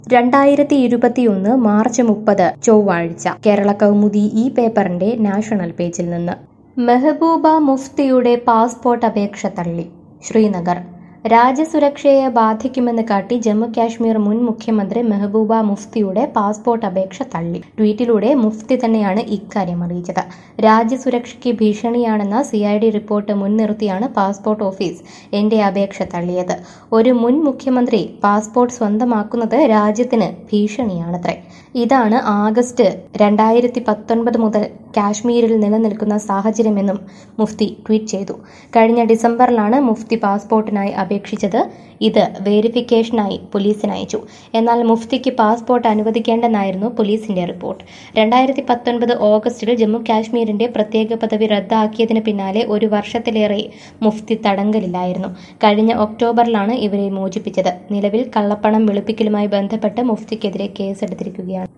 രണ്ടായിരത്തി ഇരുപത്തിയൊന്ന് മാർച്ച് മുപ്പത് ചൊവ്വാഴ്ച കേരള കൗമുദി ഈ പേപ്പറിന്റെ നാഷണൽ പേജിൽ നിന്ന് മെഹബൂബ മുഫ്തിയുടെ പാസ്പോർട്ട് അപേക്ഷ തള്ളി ശ്രീനഗർ രാജ്യസുരക്ഷയെ ബാധിക്കുമെന്ന് കാട്ടി ജമ്മു കാശ്മീർ മുൻ മുഖ്യമന്ത്രി മെഹബൂബ മുഫ്തിയുടെ പാസ്പോർട്ട് അപേക്ഷ തള്ളി ട്വീറ്റിലൂടെ മുഫ്തി തന്നെയാണ് ഇക്കാര്യം അറിയിച്ചത് രാജ്യസുരക്ഷയ്ക്ക് ഭീഷണിയാണെന്ന സി ഐ ഡി റിപ്പോർട്ട് മുൻനിർത്തിയാണ് പാസ്പോർട്ട് ഓഫീസ് എന്റെ അപേക്ഷ തള്ളിയത് ഒരു മുൻ മുഖ്യമന്ത്രി പാസ്പോർട്ട് സ്വന്തമാക്കുന്നത് രാജ്യത്തിന് ഭീഷണിയാണത്രേ ഇതാണ് ആഗസ്റ്റ് രണ്ടായിരത്തി പത്തൊൻപത് മുതൽ കാശ്മീരിൽ നിലനിൽക്കുന്ന സാഹചര്യമെന്നും മുഫ്തി ട്വീറ്റ് ചെയ്തു കഴിഞ്ഞ ഡിസംബറിലാണ് മുഫ്തി പാസ്പോർട്ടിനായി അപേക്ഷിച്ചത് ഇത് വേരിഫിക്കേഷനായി പോലീസിന് അയച്ചു എന്നാൽ മുഫ്തിക്ക് പാസ്പോർട്ട് അനുവദിക്കേണ്ടെന്നായിരുന്നു പോലീസിന്റെ റിപ്പോർട്ട് രണ്ടായിരത്തി പത്തൊൻപത് ഓഗസ്റ്റിൽ ജമ്മു കാശ്മീരിന്റെ പ്രത്യേക പദവി റദ്ദാക്കിയതിന് പിന്നാലെ ഒരു വർഷത്തിലേറെ മുഫ്തി തടങ്കലിലായിരുന്നു കഴിഞ്ഞ ഒക്ടോബറിലാണ് ഇവരെ മോചിപ്പിച്ചത് നിലവിൽ കള്ളപ്പണം വെളുപ്പിക്കലുമായി ബന്ധപ്പെട്ട് മുഫ്തിക്കെതിരെ കേസെടുത്തിരിക്കുകയാണ്